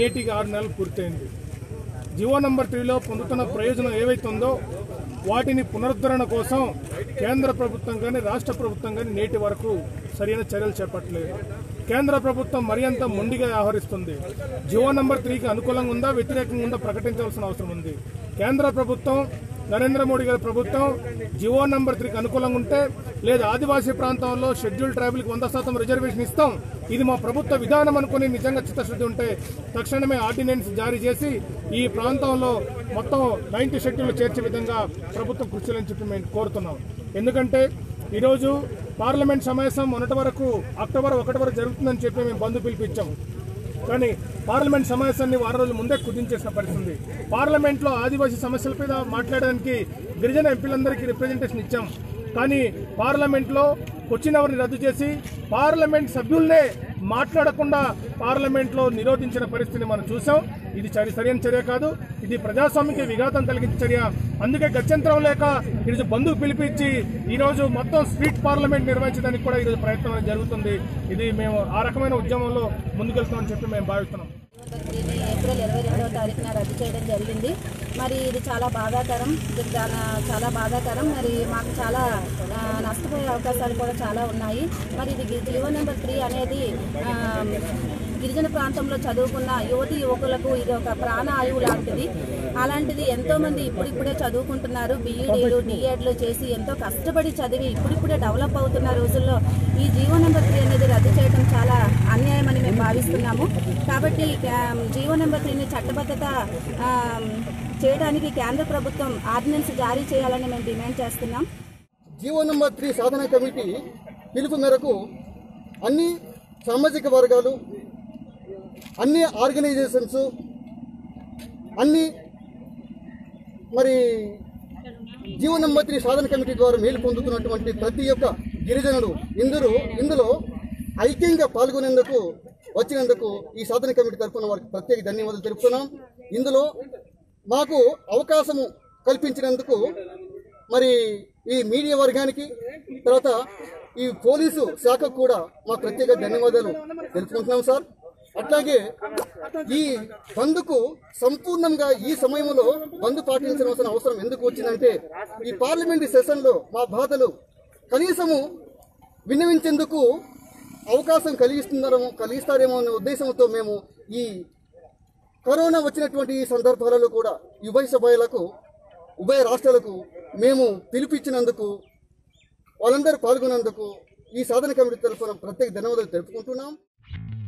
నేటికి ఆరు నెలలు పూర్తయింది జివో నంబర్ త్రీలో పొందుతున్న ప్రయోజనం ఏవైతుందో వాటిని పునరుద్ధరణ కోసం కేంద్ర ప్రభుత్వం కానీ రాష్ట్ర ప్రభుత్వం కానీ నేటి వరకు సరైన చర్యలు చేపట్టలేదు కేంద్ర ప్రభుత్వం మరింత మొండిగా వ్యవహరిస్తుంది జివో నంబర్ త్రీకి అనుకూలంగా ఉందా వ్యతిరేకంగా ఉందా ప్రకటించవలసిన అవసరం ఉంది కేంద్ర ప్రభుత్వం నరేంద్ర మోడీ గారి ప్రభుత్వం జివో నంబర్ త్రీకి అనుకూలంగా ఉంటే లేదా ఆదివాసీ ప్రాంతంలో షెడ్యూల్ ట్రైబుల్కి వంద శాతం రిజర్వేషన్ ఇస్తాం ఇది మా ప్రభుత్వ విధానం అనుకుని నిజంగా చిత్తశుద్ధి ఉంటే తక్షణమే ఆర్డినెన్స్ జారీ చేసి ఈ ప్రాంతంలో మొత్తం నైన్టీ షెడ్యూల్ చేర్చే విధంగా ప్రభుత్వం కృషి చేయాలని చెప్పి మేము కోరుతున్నాం ఎందుకంటే ఈరోజు పార్లమెంట్ సమావేశం మొన్నటి వరకు అక్టోబర్ ఒకటి వరకు జరుగుతుందని చెప్పి మేము బంధు పిలిపించాం కానీ పార్లమెంట్ సమావేశాన్ని వారం రోజుల ముందే కుదించేసిన పరిస్థితి పార్లమెంట్లో ఆదివాసీ సమస్యల మీద మాట్లాడడానికి గిరిజన ఎంపీలందరికీ రిప్రజెంటేషన్ ఇచ్చాం కానీ పార్లమెంట్లో వచ్చిన వారిని రద్దు చేసి పార్లమెంట్ సభ్యుల్నే మాట్లాడకుండా పార్లమెంట్లో నిరోధించిన పరిస్థితిని మనం చూసాం ఇది చర్య సరైన చర్య కాదు ఇది ప్రజాస్వామ్యకి విఘాతం కలిగించే చర్య అందుకే గత్యంతరం లేక ఈరోజు బంధువు పిలిపించి ఈరోజు మొత్తం స్ట్రీట్ పార్లమెంట్ నిర్వహించడానికి కూడా ఈరోజు ప్రయత్నం అనేది జరుగుతుంది ఇది మేము ఆ రకమైన ఉద్యమంలో ముందుకెళ్తామని చెప్పి మేము భావిస్తున్నాం దీన్ని ఏప్రిల్ ఇరవై రెండవ తారీఖున రద్దు చేయడం జరిగింది మరి ఇది చాలా బాధాకరం ఇది చాలా చాలా బాధాకరం మరి మాకు చాలా ఆ, నష్టపోయే అవకాశాలు కూడా చాలా ఉన్నాయి మరి ఇది గి- జీవో నెంబర్ త్రీ అనేది ఆ, గిరిజన ప్రాంతంలో చదువుకున్న యువతి యువకులకు ఇది ఒక ప్రాణ ఆయువు లాంటిది అలాంటిది ఎంతో మంది ఇప్పుడిప్పుడే చదువుకుంటున్నారు బీఈడీలు డిఎడ్లు చేసి ఎంతో కష్టపడి చదివి ఇప్పుడిప్పుడే డెవలప్ అవుతున్న రోజుల్లో ఈ జీవో నెంబర్ త్రీ అనేది రద్దు చేయడం చాలా అన్యాయమని మేము భావిస్తున్నాము కాబట్టి ఆ, జీవో నెంబర్ త్రీని చట్టబద్ధత ఆ, చేయడానికి కేంద్ర ప్రభుత్వం ఆర్డినెన్స్ జారీ చేయాలని మేము డిమాండ్ చేస్తున్నాం జీవో నంబర్ త్రీ సాధన కమిటీ పిలుపు మేరకు అన్ని సామాజిక వర్గాలు అన్ని ఆర్గనైజేషన్స్ అన్ని మరి జీవో నంబర్ త్రీ సాధన కమిటీ ద్వారా మేలు పొందుతున్నటువంటి ప్రతి ఒక్క గిరిజనుడు ఇందులో ఇందులో ఐక్యంగా పాల్గొనేందుకు వచ్చినందుకు ఈ సాధన కమిటీ తరఫున వారికి ప్రత్యేక ధన్యవాదాలు తెలుపుతున్నాం ఇందులో మాకు అవకాశము కల్పించినందుకు మరి ఈ మీడియా వర్గానికి తర్వాత ఈ పోలీసు శాఖకు కూడా మా ప్రత్యేక ధన్యవాదాలు తెలుపుకుంటున్నాం సార్ అట్లాగే ఈ బంద్కు సంపూర్ణంగా ఈ సమయంలో బంద్ పాటించవలసిన అవసరం ఎందుకు వచ్చిందంటే ఈ పార్లమెంట్ సెషన్లో మా బాధలు కనీసము విన్నవించేందుకు అవకాశం కలిగిస్తున్నారేమో కలిగిస్తారేమో అనే ఉద్దేశంతో మేము ఈ కరోనా వచ్చినటువంటి ఈ సందర్భాలలో కూడా ఉభయ సభలకు ఉభయ రాష్ట్రాలకు మేము పిలిపించినందుకు వాళ్ళందరూ పాల్గొన్నందుకు ఈ సాధన కమిటీ తరఫున ప్రత్యేక ధన్యవాదాలు తెలుపుకుంటున్నాం